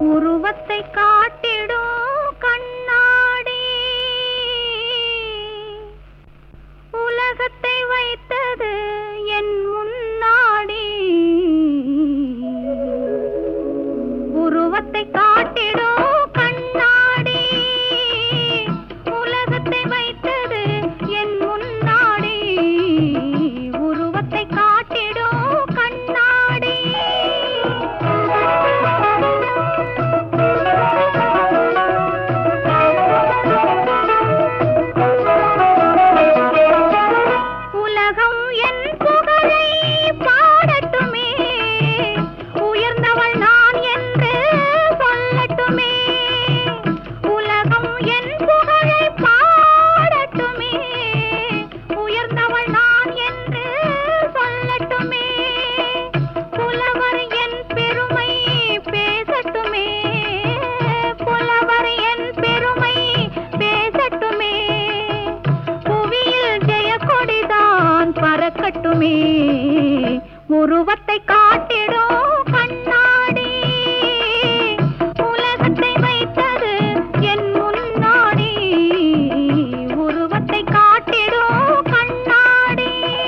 உருவத்தை காட்டிடும் கண்ணாடி உலகத்தை வைத்தது என் முன்னாடி உருவத்தை காட்டிடும் கண்ணாடி உலகத்தை வைத்தது என் முன்னாடி உருவத்தை காட்டிடும் கண்ணாடி உலகம் என் புகழை பாடட்டுமே உயர்ந்தவள் நான் என்று சொல்லட்டுமே உலகம் என் புகழை பாடட்டுமே உயர்ந்தவள் நான் என்று சொல்லட்டுமே புலவர் என் பெருமை பேசட்டுமே புலவர் என் பெருமை பேசட்டுமே புவியில் ஜெயக்கொடிதான் பறக்கட்டுமே உருவத்தை காட்டிடும் கண்ணாடி உலகத்தை வைத்தது என் முன்னாடி உருவத்தை காட்டிடும் கண்ணாடி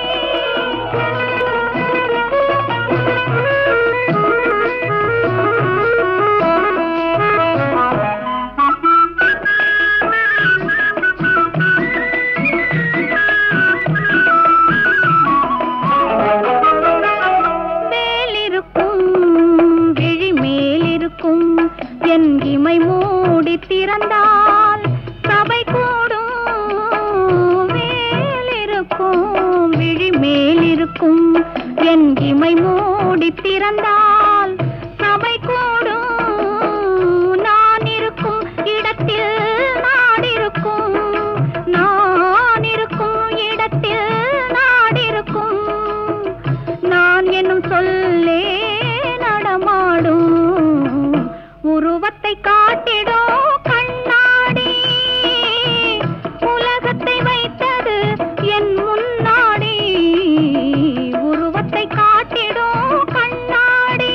மேலிருக்கும் விழி மேலிருக்கும் என் இமை மூடி திறந்தால் சபை கூடும் மேலிருக்கும் விழி மேலிருக்கும் என் இமை மூடி திறந்தால் சபை கூடும் நான் இருக்கும் இடத்தில் நாடிருக்கும் நான் இருக்கும் இடத்தில் நாடிருக்கும் நான் என்னும் சொல்லே நடமாடும் உருவத்தை காட்டிடும் கண்ணாடி உலகத்தை வைத்தது என் முன்னாடி உருவத்தை காட்டிடும் கண்ணாடி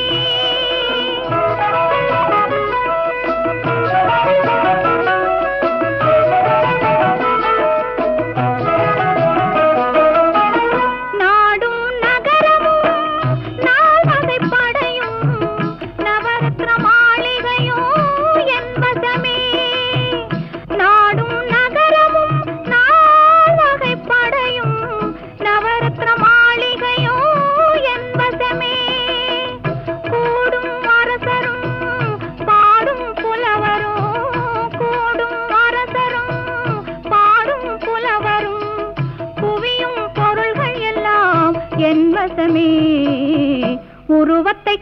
நாடும் நகரமும் நால்வகை படையும் நவரத்ன மாளிகையும் என் வசமே நாடும் நகரமும் நால்வகை படையும் நவரத்ன மாளிகையும் என் வசமே கூடும் அரசரும் பாடும் புலவரும் கூடும் அரசரும் பாடும் புலவரும் குவியும் பொருள்கள் எல்லாம் என் வசமே உருவத்தை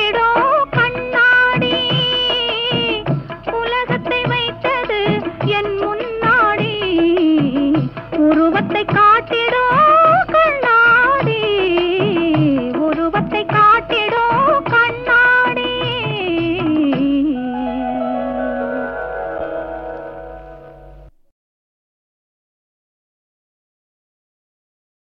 காட்டிடும் கண்ணாடி உலகத்தை வைத்தது என்